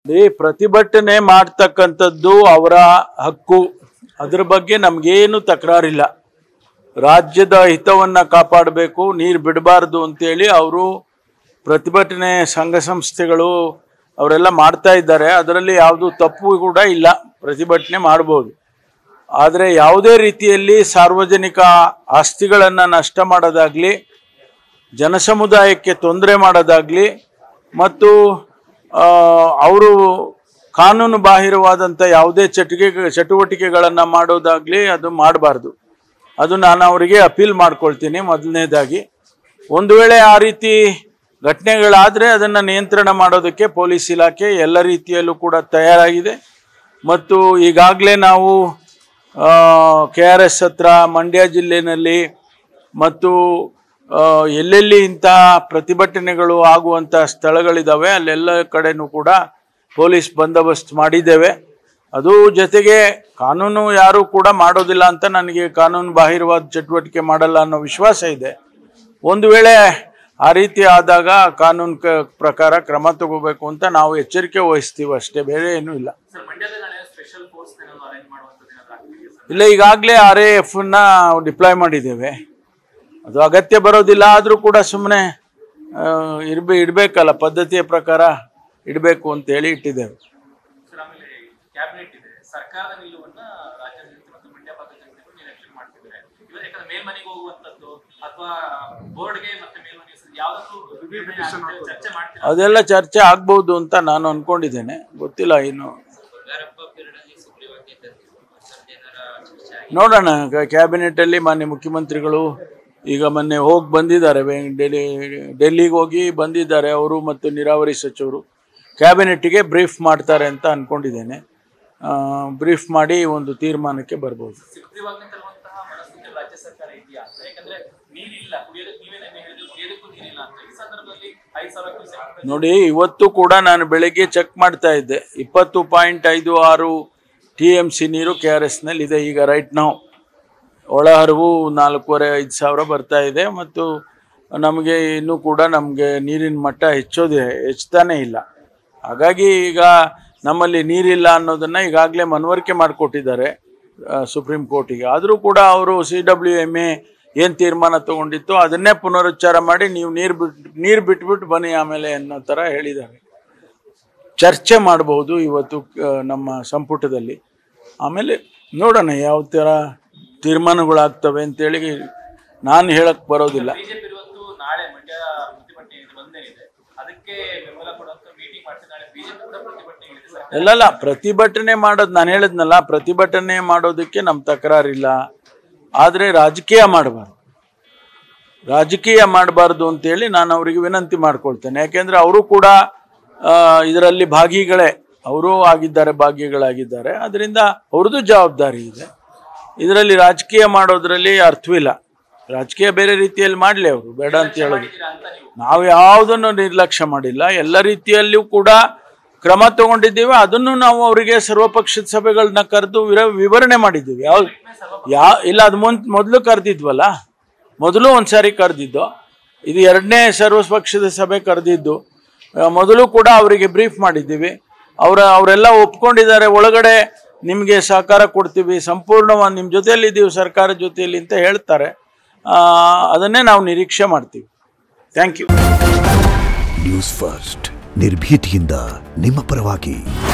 ಈ ಪ್ರತಿಭಟನೆ ಮಾಡ್ತಕ್ಕಂಥದ್ದು ಅವರ ಹಕ್ಕು ಅದ್ರ ಬಗ್ಗೆ ನಮಗೇನು ತಕರಾರಿಲ್ಲ ರಾಜ್ಯದ ಹಿತವನ್ನು ಕಾಪಾಡಬೇಕು ನೀರು ಬಿಡಬಾರ್ದು ಅಂತೇಳಿ ಅವರು ಪ್ರತಿಭಟನೆ ಸಂಘ ಸಂಸ್ಥೆಗಳು ಅವರೆಲ್ಲ ಮಾಡ್ತಾ ಇದ್ದಾರೆ ಅದರಲ್ಲಿ ಯಾವುದು ತಪ್ಪು ಕೂಡ ಇಲ್ಲ ಪ್ರತಿಭಟನೆ ಮಾಡ್ಬೋದು ಆದರೆ ಯಾವುದೇ ರೀತಿಯಲ್ಲಿ ಸಾರ್ವಜನಿಕ ಆಸ್ತಿಗಳನ್ನು ನಷ್ಟ ಮಾಡೋದಾಗಲಿ ಜನಸಮುದಾಯಕ್ಕೆ ತೊಂದರೆ ಮಾಡೋದಾಗಲಿ ಮತ್ತು ಅವರು ಕಾನೂನು ಬಾಹಿರವಾದಂಥ ಯಾವುದೇ ಚಟುಕೆ ಚಟುವಟಿಕೆಗಳನ್ನು ಮಾಡೋದಾಗಲಿ ಅದು ಮಾಡಬಾರ್ದು ಅದು ನಾನು ಅವರಿಗೆ ಅಪೀಲ್ ಮಾಡ್ಕೊಳ್ತೀನಿ ಮೊದಲನೇದಾಗಿ ಒಂದು ವೇಳೆ ಆ ರೀತಿ ಘಟನೆಗಳಾದರೆ ಅದನ್ನು ನಿಯಂತ್ರಣ ಮಾಡೋದಕ್ಕೆ ಪೊಲೀಸ್ ಇಲಾಖೆ ಎಲ್ಲ ರೀತಿಯಲ್ಲೂ ಕೂಡ ತಯಾರಾಗಿದೆ ಮತ್ತು ಈಗಾಗಲೇ ನಾವು ಕೆ ಆರ್ ಎಸ್ ಹತ್ರ ಮಂಡ್ಯ ಜಿಲ್ಲೆಯಲ್ಲಿ ಮತ್ತು ಆ, ಎಲ್ಲೆಲ್ಲಿ ಇಂತಹ ಪ್ರತಿಭಟನೆಗಳು ಆಗುವಂಥ ಸ್ಥಳಗಳಿದ್ದಾವೆ ಅಲ್ಲೆಲ್ಲ ಕಡೆನೂ ಕೂಡ ಪೊಲೀಸ್ ಬಂದೋಬಸ್ತ್ ಮಾಡಿದ್ದೇವೆ ಅದು ಜೊತೆಗೆ ಕಾನೂನು ಯಾರೂ ಕೂಡ ಮಾಡೋದಿಲ್ಲ ಅಂತ ನನಗೆ ಕಾನೂನು ಬಾಹಿರವಾದ ಚಟುವಟಿಕೆ ಮಾಡಲ್ಲ ಅನ್ನೋ ವಿಶ್ವಾಸ ಇದೆ ಒಂದು ವೇಳೆ ಆ ರೀತಿ ಆದಾಗ ಕಾನೂನು ಕ ಪ್ರಕಾರ ಕ್ರಮ ತಗೋಬೇಕು ಅಂತ ನಾವು ಎಚ್ಚರಿಕೆ ವಹಿಸ್ತೀವಿ ಅಷ್ಟೇ ಬೇರೆ ಏನೂ ಇಲ್ಲ ಸರ್ ಮಂಡ್ಯದಲ್ಲಿ ನಾಳೆ ಸ್ಪೆಷಲ್ ಫೋರ್ಸ್ ಏನಾದ್ರು ಅರೇಂಜ್ ಮಾಡುವಂಥದ್ದು ಏನಾದ್ರು ಆಗ್ತಿದೆಯಾ ಸರ್ ಇಲ್ಲ ಈಗಾಗಲೇ ಆರ್ ಎ ಎಫ್ನ ಡಿಪ್ಲಾಯ್ ಮಾಡಿದ್ದೇವೆ ಅದು ಅಗತ್ಯ ಬರೋದಿಲ್ಲ ಆದರೂ ಕೂಡ ಸುಮ್ಮನೆ ಇರ್ಬೇ ಇಡಬೇಕಲ್ಲ ಪದ್ಧತಿಯ ಪ್ರಕಾರ ಇಡಬೇಕು ಅಂತೇಳಿ ಇಟ್ಟಿದ್ದೇವೆ ಸರ್ ಆಮೇಲೆ ಕ್ಯಾಬಿನೆಟ್ ಇದೆ ಸರ್ಕಾರದ ನಿಲುವನ್ನ ರಾಜ್ಯದ ಜನತೆ ಮತ್ತು ಮಂಡ್ಯ ಭಾಗದ ಜನತೆಗಳು ನಿರೀಕ್ಷೆ ಮಾಡ್ತಿದ್ದಾರೆ ಇವರು ಯಾಕಂದ್ರೆ ಮೇಲ್ಮನೆಗೆ ಹೋಗುವಂತದ್ದು ಅಥವಾ ಬೋರ್ಡ್ಗೆ ಮತ್ತೆ ಮೇಲ್ಮನೆ ಯಾವ್ದಾದ್ರು ನಿರ್ಣಯ ಆಗುತ್ತೆ, ಚರ್ಚೆ ಮಾಡ್ತೀರಾ ಅದೆಲ್ಲ ಚರ್ಚೆ ಆಗ್ಬೋದು ಅಂತ ನಾನು ಅನ್ಕೊಂಡಿದ್ದೇನೆ ಗೊತ್ತಿಲ್ಲ ಇನ್ನು ಬಂಗಾರಪ್ಪ ಪೀರಿಯಡಲ್ಲಿ ಸುಗ್ರೀವಾಜ್ಞೆ ತಂದಿದ್ರು ಏನಾರ ಚರ್ಚೆ ಆಗಿ ನೋಡೋಣ ಕ್ಯಾಬಿನೆಟಲ್ಲಿ ಮಾನ್ಯ ಮುಖ್ಯಮಂತ್ರಿಗಳು ಈಗ ಮೊನ್ನೆ ಹೋಗಿ ಬಂದಿದ್ದಾರೆ ಬೆ- ಡೆಲ್ಲಿ ಡೆಲ್ಲಿಗೆ ಹೋಗಿ ಬಂದಿದ್ದಾರೆ ಅವರು ಮತ್ತು ನೀರಾವರಿ ಸಚಿವರು ಕ್ಯಾಬಿನೆಟ್ಗೆ ಬ್ರೀಫ್ ಮಾಡ್ತಾರೆ ಅಂತ ಅಂದ್ಕೊಂಡಿದ್ದೇನೆ ಬ್ರೀಫ್ ಮಾಡಿ ಒಂದು ತೀರ್ಮಾನಕ್ಕೆ ಬರ್ಬೋದು ಸುಗ್ರೀವಾಜ್ಞೆ ತರುವಂತಹ ಮನಸ್ಥಿತಿ ರಾಜ್ಯ ಸರ್ಕಾರ ಇದೆಯಾ ಅಂತ ಯಾಕಂದ್ರೆ ನೀರಿಲ್ಲ ಕುಡಿಯೋದಕ್ಕೆ ನೀವೇ ನೆನ್ನೆ ಹೇಳಿದ್ರು ಕುಡಿಯೋದಕ್ಕೂ ನೀರಿಲ್ಲ ಅಂತ ಈ ಸಂದರ್ಭದಲ್ಲಿ ಐದು ಸಾವಿರ ಕ್ಯೂಸೆಕ್ ನೋಡಿ ಇವತ್ತು ಕೂಡ ನಾನು ಬೆಳಗ್ಗೆ ಚೆಕ್ ಮಾಡ್ತಾ ಇದ್ದೆ ಇಪ್ಪತ್ತು ಪಾಯಿಂಟ್ ಐದು ಆರು ಟಿ ಎಮ್ ಸಿ ನೀರು ಕೆ ಆರ್ ಎಸ್ನಲ್ಲಿ ಇದೆ ಈಗ ರೈಟ್ ನಾವು ಒಳಹರಿವು ನಾಲ್ಕೂವರೆ ಐದು ಸಾವಿರ ಬರ್ತಾ ಇದೆ ಮತ್ತು ನಮಗೆ ಇನ್ನೂ ಕೂಡ ನಮಗೆ ನೀರಿನ ಮಟ್ಟ ಹೆಚ್ಚೋದೇ ಹೆಚ್ಚುತ್ತಾನೇ ಇಲ್ಲ ಹಾಗಾಗಿ ಈಗ ನಮ್ಮಲ್ಲಿ ನೀರಿಲ್ಲ ಅನ್ನೋದನ್ನು ಈಗಾಗಲೇ ಮನವರಿಕೆ ಮಾಡಿಕೊಟ್ಟಿದ್ದಾರೆ ಸುಪ್ರೀಂ ಕೋರ್ಟಿಗೆ ಆದರೂ ಕೂಡ ಅವರು ಸಿ ಡಬ್ಲ್ಯೂ ಎಮ್ ಎ ಏನು ತೀರ್ಮಾನ ತಗೊಂಡಿತ್ತು ಅದನ್ನೇ ಪುನರುಚ್ಚಾರ ಮಾಡಿ ನೀವು ನೀರು ಬಿಟ್ಟು ನೀರು ಬಿಟ್ಬಿಟ್ಟು ಬನ್ನಿ ಆಮೇಲೆ ಅನ್ನೋ ಥರ ಹೇಳಿದ್ದಾರೆ ಚರ್ಚೆ ಮಾಡಬಹುದು ಇವತ್ತು ಆ, ನಮ್ಮ ಸಂಪುಟದಲ್ಲಿ ಆಮೇಲೆ ನೋಡೋಣ ಯಾವ ಥರ ತೀರ್ಮಾನಗಳಾಗ್ತವೆ ಅಂತೇಳಿ ನಾನು ಹೇಳಕ್ಕೆ ಬರೋದಿಲ್ಲ ಬಿಜೆಪಿ ಇವತ್ತು ನಾಳೆ ಮಂಡ್ಯ ಪ್ರತಿಭಟನೆ ಇದೆ ಬಂದೇ ಇದೆ ಅದಕ್ಕೆ ಬೆಂಬಲ ಕೊಡುವಂತ ಮೀಟಿಂಗ್ ಮಾಡ್ತಾರೆ ನಾಳೆ ಬಿಜೆಪಿ ಕೂಡ ಪ್ರತಿಭಟನೆ ಇದೆ ಸರ್ ಅಲ್ಲಲ್ಲ ಪ್ರತಿಭಟನೆ ಮಾಡೋದು ನಾನು ಹೇಳಿದ್ನಲ್ಲ ಪ್ರತಿಭಟನೆ ಮಾಡೋದಕ್ಕೆ ನಮ್ಮ ತಕರಾರಿಲ್ಲ ಆದರೆ ರಾಜಕೀಯ ಮಾಡಬಾರ್ದು ರಾಜಕೀಯ ಮಾಡಬಾರ್ದು ಅಂತೇಳಿ ನಾನು ಅವರಿಗೆ ವಿನಂತಿ ಮಾಡ್ಕೊಳ್ತೇನೆ ಯಾಕೆಂದರೆ ಅವರು ಕೂಡ ಇದರಲ್ಲಿ ಭಾಗಿಗಳೇ ಅವರೂ ಆಗಿದ್ದಾರೆ ಭಾಗಿಗಳಾಗಿದ್ದಾರೆ ಅದರಿಂದ ಅವ್ರದ್ದು ಜವಾಬ್ದಾರಿ ಇದೆ ಇದರಲ್ಲಿ ರಾಜಕೀಯ ಮಾಡೋದ್ರಲ್ಲಿ ಅರ್ಥವಿಲ್ಲ ರಾಜಕೀಯ ಬೇರೆ ರೀತಿಯಲ್ಲಿ ಮಾಡಲಿ ಅವರು ಬೇಡ ಅಂತ ಹೇಳೋದು ಮಾಡಿದ್ದೀರಾ ಅಂತ ನೀವು ನಾವು ಯಾವುದನ್ನು ನಿರ್ಲಕ್ಷ್ಯ ಮಾಡಿಲ್ಲ ಎಲ್ಲ ರೀತಿಯಲ್ಲಿಯೂ ಕೂಡ ಕ್ರಮ ತಗೊಂಡಿದ್ದೀವಿ ಅದನ್ನು ನಾವು ಅವರಿಗೆ ಸರ್ವಪಕ್ಷದ ಸಭೆಗಳನ್ನ ಕರೆದು ವಿರ ವಿವರಣೆ ಮಾಡಿದ್ದೀವಿ ಯಾವ ಯಾ ಇಲ್ಲ ಅದು ಮುನ್ ಮೊದಲು ಕರೆದಿದ್ವಲ್ಲ ಮೊದಲು ಒಂದು ಸಾರಿ ಕರೆದಿದ್ದು ಇದು ಎರಡನೇ ಸರ್ವಪಕ್ಷದ ಸಭೆ ಕರೆದಿದ್ದು ಆ, ಮೊದಲು ಕೂಡ ಅವರಿಗೆ ಬ್ರೀಫ್ ಮಾಡಿದ್ದೀವಿ ಅವರ ಅವರೆಲ್ಲ ಒಪ್ಕೊಂಡಿದ್ದಾರೆ ಒಳಗಡೆ ನಿಮಗೆ ಸಹಕಾರ ಕೊಡ್ತೀವಿ ಸಂಪೂರ್ಣವಾಗಿ ನಿಮ್ಮ ಜೊತೆಯಲ್ಲಿದ್ದೀವಿ ಸರ್ಕಾರ ಜೊತೆಯಲ್ಲಿ ಅಂತ ಹೇಳ್ತಾರೆ ಆ, ಅದನ್ನೇ ನಾವು ನಿರೀಕ್ಷೆ ಮಾಡ್ತೀವಿ ಥ್ಯಾಂಕ್ ಯು ನ್ಯೂಸ್ ಫಸ್ಟ್ ನಿರ್ಭೀತಿಯಿಂದ ನಿಮ್ಮ ಪರವಾಗಿ